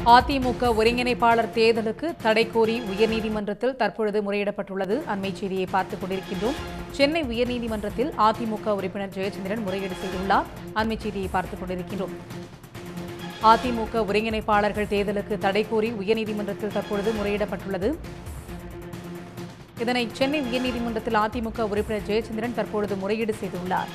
அதிமுக ஒருங்கிணைப்பாளர் தேர்தலுக்கு தடை கோரி உயர்நீதிமன்றத்தில் தற்பொழுது முறையிடப்பட்டுள்ளது அண்மை செய்தியை பார்த்துக் கொண்டிருக்கின்றோம் சென்னை உயர்நீதிமன்றத்தில் அதிமுக உறுப்பினர் ஜெயச்சந்திரன் முறையீடு செய்துள்ளார் அண்மை செய்தியை பார்த்துக் கொண்டிருக்கின்றோம் அதிமுக ஒருங்கிணைப்பாளர்கள் தேர்தலுக்கு தடை கோரி உயர்நீதிமன்றத்தில் தற்பொழுது முறையிடப்பட்டுள்ளது இதனை சென்னை உயர்நீதிமன்றத்தில் அதிமுக உறுப்பினர் ஜெயச்சந்திரன் தற்பொழுது முறையீடு செய்துள்ளார்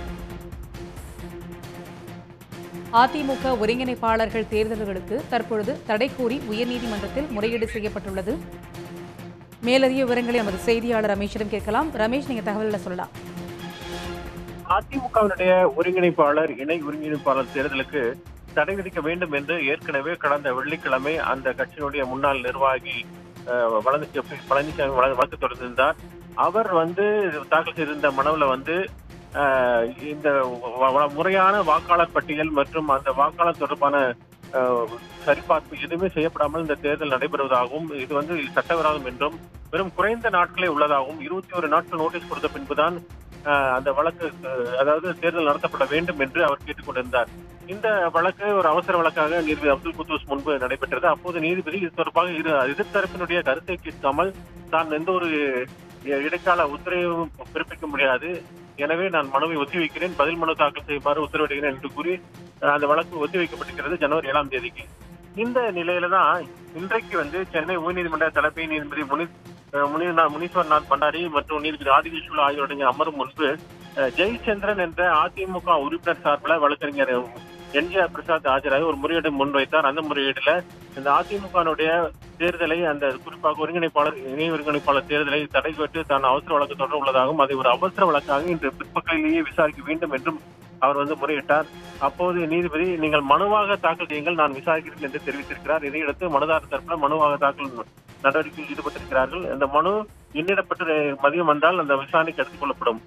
அதிமுக ஒருங்கிணைப்பாளர்கள் தேர்தல்களுக்கு தற்பொழுது தடை கோரி உயர்நீதிமன்றத்தில் முறையீடு செய்யப்பட்டுள்ளது மேலதிக விவரங்களை நமது செய்தியாளர் ரமேஷிடம் கேட்கலாம் ரமேஷ் நீங்க தகவல்களை சொல்லலாம் அதிமுகவினுடைய ஒருங்கிணைப்பாளர் இணை ஒருங்கிணைப்பாளர் தேர்தலுக்கு தடை விதிக்க வேண்டும் என்று ஏற்கனவே கடந்த வெள்ளிக்கிழமை அந்த கட்சியினுடைய முன்னாள் நிர்வாகி அஹ், வளர்ந்து பழனிசாமி வழ- வழக்கு தொடர்ந்திருந்தார் அவர் வந்து தாக்கல் செய்திருந்த மனுவில் வந்து அஹ், இந்த வ- வ- முறையான வாக்காளர் பட்டியல் மற்றும் அந்த வாக்காளர் தொடர்பான அஹ், சரிபார்ப்பு எதுவுமே செய்யப்படாமல் இந்த தேர்தல் நடைபெறுவதாகவும் இது வந்து சட்டவிரோதம் என்றும் வெறும் குறைந்த நாட்களே உள்ளதாகவும் இருபத்தி ஒரு நாட்கள் நோட்டீஸ் கொடுத்த பின்புதான் அஹ், அந்த வழக்கு அஹ், அதாவது தேர்தல் நடத்தப்பட வேண்டும் என்று அவர் கேட்டுக்கொண்டிருந்தார் இந்த வழக்கு ஒரு அவசர வழக்காக நீதிபதி அப்துல் குத்தூஸ் முன்பு நடைபெற்றது அப்போது நீதிபதி இது தொடர்பாக இரு எதிர்த்தரப்பினுடைய கருத்தை கேட்காமல் தான் எந்த ஒரு இடைக்கால உத்தரவும் பிறப்பிக்க முடியாது எனவே நான் மனுவை ஒத்திவைக்கிறேன் பதில் மனு தாக்கல் செய்யுமாறு உத்தரவிடுகிறேன் என்று கூறி அஹ், அந்த வழக்கு ஒத்திவைக்கப்பட்டிருக்கிறது ஜனவரி ஏழாம் தேதிக்கு இந்த நிலையில தான் இன்றைக்கு வந்து சென்னை உயர்நீதிமன்ற தலைமை நீதிபதி முனி அஹ், முனி- முனீஸ்வரநாத் பண்டாரி மற்றும் நீதிபதி ஆதிகேஸ்வரா ஆகியோருடைய அமரும் முன்பு அஹ், ஜெயச்சந்திரன் என்ற அதிமுக உறுப்பினர் சார்பில் வழக்கறிஞர் என்ஜிஆர் பிரசாத் ஆஜராகி ஒரு முறையீடு முன்வைத்தார் அந்த முறையீடுல இந்த அதிமுகனுடைய தேர்தலை அந்த குறிப்பாக ஒருங்கிணைப்பாளர் இணை ஒருங்கிணைப்பாளர் தேர்தலை தடை கேட்டு தான் அவசர வழக்கு தொடர உள்ளதாகவும் அதை ஒரு அவசர வழக்காக இன்று பிற்பகலிலேயே விசாரிக்க வேண்டும் என்றும் அவர் வந்து முறையிட்டார் அப்போது நீதிபதி நீங்கள் மனுவாக தாக்கல் செய்யுங்கள் நான் விசாரிக்கிறேன் என்று தெரிவித்திருக்கிறார் இதையடுத்து மனுதாரர் தரப்பில் மனுவாக தாக்கல் நடவடிக்கையில் ஈடுபட்டிருக்கிறார்கள் இந்த மனு எண்ணிடப்பட்டு மதியம் வந்தால் அந்த விசாரணைக்கு எடுத்துக் கொள்ளப்படும்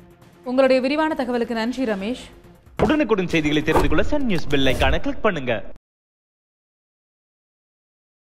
உங்களுடைய விரிவான தகவலுக்கு நன்றி ரமேஷ் உடனுக்குடன் செய்திகளை தெரிந்து கொள்ள சன் நியூஸ் பெல் ஐகானை கிளிக் பண்ணுங்க